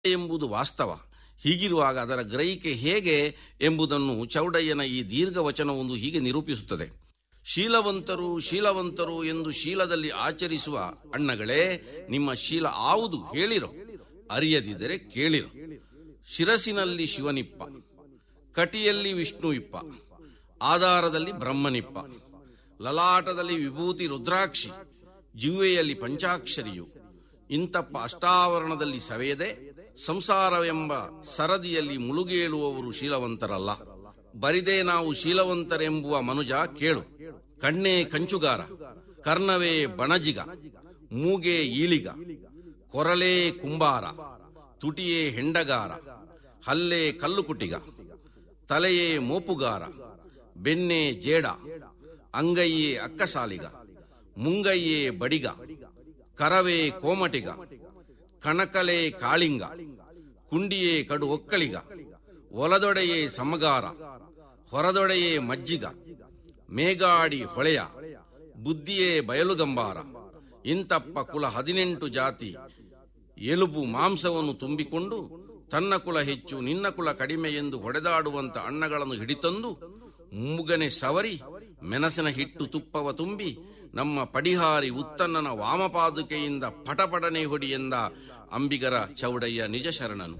ಎಂಬುದು ವಾಸ್ತವ ಹೀಗಿರುವಾಗ ಅದರ ಗ್ರಹಿಕೆ ಹೇಗೆ ಎಂಬುದನ್ನು ಚೌಡಯ್ಯನ ಈ ದೀರ್ಘ ವಚನವೊಂದು ಹೀಗೆ ನಿರೂಪಿಸುತ್ತದೆ ಶೀಲವಂತರು ಶೀಲವಂತರು ಎಂದು ಶೀಲದಲ್ಲಿ ಆಚರಿಸುವ ಅಣ್ಣಗಳೇ ನಿಮ್ಮ ಶೀಲ ಆವುದು ಹೇಳಿರೋ ಅರಿಯದಿದ್ದರೆ ಕೇಳಿರೋ ಶಿರಸಿನಲ್ಲಿ ಶಿವನಿಪ್ಪ ಕಟಿಯಲ್ಲಿ ವಿಷ್ಣುವಿಪ್ಪ ಆಧಾರದಲ್ಲಿ ಬ್ರಹ್ಮನಿಪ್ಪ ಲಲಾಟದಲ್ಲಿ ವಿಭೂತಿ ರುದ್ರಾಕ್ಷಿ ಜಿವ್ವೆಯಲ್ಲಿ ಪಂಚಾಕ್ಷರಿಯು ಇಂತಪ್ಪ ಅಷ್ಟಾವರಣದಲ್ಲಿ ಸವೆಯದೆ ಸಂಸಾರವೆಂಬ ಸರದಿಯಲ್ಲಿ ಮುಳುಗೇಳುವವರು ಶೀಲವಂತರಲ್ಲ ಬರಿದೇ ನಾವು ಶೀಲವಂತರೆಂಬುವ ಮನುಜ ಕೇಳು ಕಣ್ಣೇ ಕಂಚುಗಾರ ಕರ್ಣವೇ ಬಣಜಿಗ ಮೂಗೆ ಈಳಿಗ ಕೊರಲೇ ಕುಂಬಾರ ತುಟಿಯೇ ಹೆಂಡಗಾರ ಹಲ್ಲೆ ಕಲ್ಲುಕುಟಿಗ ತಲೆಯೇ ಮೋಪುಗಾರ ಬೆನ್ನೆ ಜೇಡ ಅಂಗೈಯೇ ಅಕ್ಕಸಾಲಿಗ ಮುಂಗೈಯೇ ಬಡಿಗ ಕರವೇ ಕೋಮಟಿಗ ಕಣಕಲೆ ಕಾಳಿಂಗ ಕುಂಡಿಯೇ ಕಡು ಒಕ್ಕಳಿಗ ಒಲದೊಡೆಯೇ ಸಮಗಾರ ಹೊರದೊಡೆಯೇ ಮಜ್ಜಿಗ ಮೇಗಾಡಿ ಹೊಳೆಯ ಬುದ್ಧಿಯೇ ಬಯಲುಗಂಬಾರ ಇಂತಪ್ಪ ಕುಲ ಹದಿನೆಂಟು ಜಾತಿ ಎಲುಬು ಮಾಂಸವನ್ನು ತುಂಬಿಕೊಂಡು ತನ್ನ ಕುಲ ಹೆಚ್ಚು ನಿನ್ನ ಕುಲ ಕಡಿಮೆ ಎಂದು ಹೊಡೆದಾಡುವಂತ ಅಣ್ಣಗಳನ್ನು ಹಿಡಿತಂದು ಮುಗನೆ ಸವರಿ ಮೆಣಸಿನ ಹಿಟ್ಟು ತುಪ್ಪವ ತುಂಬಿ ನಮ್ಮ ಪಡಿಹಾರಿ ಉತ್ತನ್ನನ ವಾಮಪಾದುಕೆಯಿಂದ ಪಟಪಟನೆ ಹೊಡಿಯೆಂದ ಅಂಬಿಗರ ಚೌಡಯ್ಯ ನಿಜ ಶರಣನು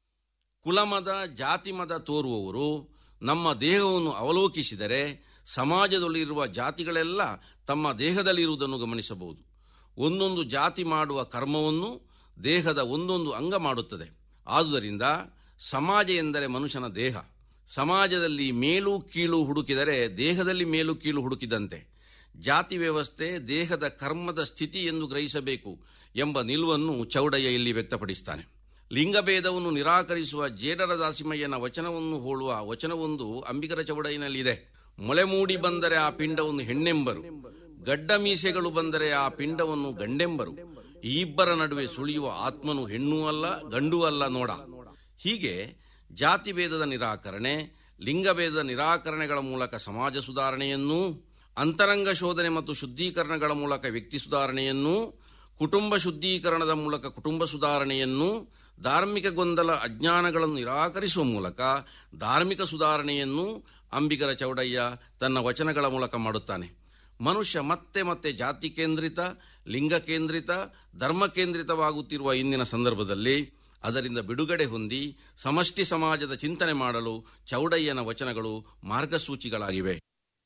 ಕುಲಮದ ಜಾತಿಮದ ತೋರುವವರು ನಮ್ಮ ದೇಹವನ್ನು ಅವಲೋಕಿಸಿದರೆ ಸಮಾಜದಲ್ಲಿರುವ ಜಾತಿಗಳೆಲ್ಲ ತಮ್ಮ ದೇಹದಲ್ಲಿರುವುದನ್ನು ಗಮನಿಸಬಹುದು ಒಂದೊಂದು ಜಾತಿ ಮಾಡುವ ಕರ್ಮವನ್ನು ದೇಹದ ಒಂದೊಂದು ಅಂಗ ಮಾಡುತ್ತದೆ ಆದುದರಿಂದ ಸಮಾಜ ಎಂದರೆ ಮನುಷ್ಯನ ದೇಹ ಸಮಾಜದಲ್ಲಿ ಮೇಲು ಕೀಳು ಹುಡುಕಿದರೆ ದೇಹದಲ್ಲಿ ಮೇಲು ಕೀಳು ಹುಡುಕಿದಂತೆ ಜಾತಿ ವ್ಯವಸ್ಥೆ ದೇಹದ ಕರ್ಮದ ಸ್ಥಿತಿ ಎಂದು ಗ್ರಹಿಸಬೇಕು ಎಂಬ ನಿಲುವನ್ನು ಚೌಡಯ್ಯ ಇಲ್ಲಿ ವ್ಯಕ್ತಪಡಿಸುತ್ತಾನೆ ಲಿಂಗಭೇದವನ್ನು ನಿರಾಕರಿಸುವ ಜೇಡರ ದಾಸಿಮಯ್ಯನ ವಚನವನ್ನು ಹೋಲುವ ವಚನವೊಂದು ಅಂಬಿಗರ ಚೌಡಯ್ಯನಲ್ಲಿದೆ ಮೊಳೆ ಮೂಡಿ ಬಂದರೆ ಆ ಪಿಂಡವನ್ನು ಹೆಣ್ಣೆಂಬರು ಗಡ್ಡ ಮೀಸೆಗಳು ಬಂದರೆ ಆ ಪಿಂಡವನ್ನು ಗಂಡೆಂಬರು ಈ ಇಬ್ಬರ ನಡುವೆ ಸುಳಿಯುವ ಆತ್ಮನು ಹೆಣ್ಣೂ ಅಲ್ಲ ಗಂಡೂ ಅಲ್ಲ ನೋಡ ಹೀಗೆ ಜಾತಿ ಭೇದದ ನಿರಾಕರಣೆ ಲಿಂಗಭೇದದ ನಿರಾಕರಣೆಗಳ ಮೂಲಕ ಸಮಾಜ ಸುಧಾರಣೆಯನ್ನೂ ಅಂತರಂಗ ಶೋಧನೆ ಮತ್ತು ಶುದ್ಧೀಕರಣಗಳ ಮೂಲಕ ವ್ಯಕ್ತಿ ಸುಧಾರಣೆಯನ್ನೂ ಕುಟುಂಬ ಶುದ್ಧೀಕರಣದ ಮೂಲಕ ಕುಟುಂಬ ಸುಧಾರಣೆಯನ್ನು ಧಾರ್ಮಿಕ ಗೊಂದಲ ಅಜ್ಞಾನಗಳನ್ನು ನಿರಾಕರಿಸುವ ಮೂಲಕ ಧಾರ್ಮಿಕ ಸುಧಾರಣೆಯನ್ನು ಅಂಬಿಗರ ಚೌಡಯ್ಯ ತನ್ನ ವಚನಗಳ ಮೂಲಕ ಮಾಡುತ್ತಾನೆ ಮನುಷ್ಯ ಮತ್ತೆ ಮತ್ತೆ ಜಾತಿ ಕೇಂದ್ರಿತ ಲಿಂಗ ಕೇಂದ್ರಿತ ಧರ್ಮ ಕೇಂದ್ರಿತವಾಗುತ್ತಿರುವ ಇಂದಿನ ಸಂದರ್ಭದಲ್ಲಿ ಅದರಿಂದ ಬಿಡುಗಡೆ ಹೊಂದಿ ಸಮಷ್ಟಿ ಸಮಾಜದ ಚಿಂತನೆ ಮಾಡಲು ಚೌಡಯ್ಯನ ವಚನಗಳು ಮಾರ್ಗಸೂಚಿಗಳಾಗಿವೆ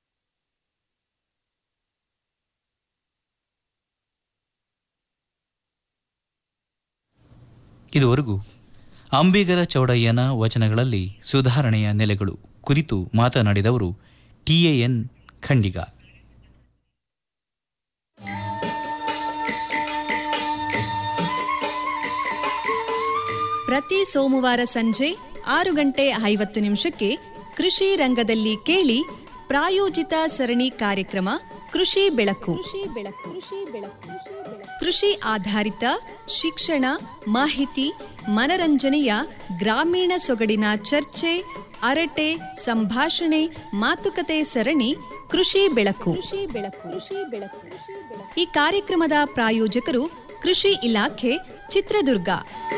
ಇದುವರೆಗೂ ಅಂಬಿಗರ ಚೌಡಯ್ಯನ ವಚನಗಳಲ್ಲಿ ಸುಧಾರಣೆಯ ನೆಲೆಗಳು ಕುರಿತು ಮಾತನಾಡಿದವರು ಟಿಎಎನ್ ಖಂಡಿಗ ಪ್ರತಿ ಸೋಮವಾರ ಸಂಜೆ ಆರು ಗಂಟೆ ಐವತ್ತು ನಿಮಿಷಕ್ಕೆ ಕೃಷಿ ರಂಗದಲ್ಲಿ ಕೇಳಿ ಪ್ರಾಯೋಜಿತ ಸರಣಿ ಕಾರ್ಯಕ್ರಮ ಕೃಷಿ ಬೆಳಕು ಕೃಷಿ ಆಧಾರಿತ ಶಿಕ್ಷಣ ಮಾಹಿತಿ ಮನರಂಜನೆಯ ಗ್ರಾಮೀಣ ಸೊಗಡಿನ ಚರ್ಚೆ ಅರಟೆ ಸಂಭಾಷಣೆ ಮಾತುಕತೆ ಸರಣಿ ಕೃಷಿ ಬೆಳಕು ಈ ಕಾರ್ಯಕ್ರಮದ ಪ್ರಾಯೋಜಕರು ಕೃಷಿ ಇಲಾಖೆ ಚಿತ್ರದುರ್ಗ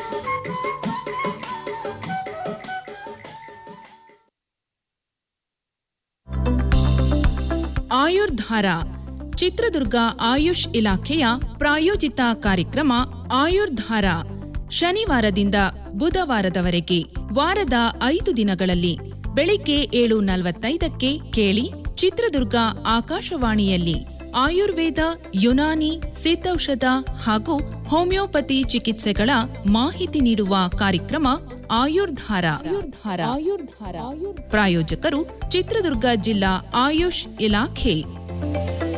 ಆಯುರ್ಧಾರ ಚಿತ್ರದುರ್ಗ ಆಯುಷ್ ಇಲಾಖೆಯ ಪ್ರಾಯೋಜಿತ ಕಾರ್ಯಕ್ರಮ ಆಯುರ್ಧಾರ ಶನಿವಾರದಿಂದ ಬುಧವಾರದವರೆಗೆ ವಾರದ ಐದು ದಿನಗಳಲ್ಲಿ ಬೆಳಿಗ್ಗೆ ಏಳು ನಲವತ್ತೈದಕ್ಕೆ ಕೇಳಿ ಚಿತ್ರದುರ್ಗ ಆಕಾಶವಾಣಿಯಲ್ಲಿ ಆಯುರ್ವೇದ ಯುನಾನಿ ಸಿದ್ಧೌಷಧ ಹಾಗೂ ಹೋಮಿಯೋಪತಿ ಚಿಕಿತ್ಸೆಗಳ ಮಾಹಿತಿ ನೀಡುವ ಕಾರ್ಯಕ್ರಮ ಆಯುರ್ಧಾರ ಆಯುರ್ಧಾರ ಪ್ರಾಯೋಜಕರು ಚಿತ್ರದುರ್ಗ ಜಿಲ್ಲಾ ಆಯುಷ್ ಇಲಾಖೆ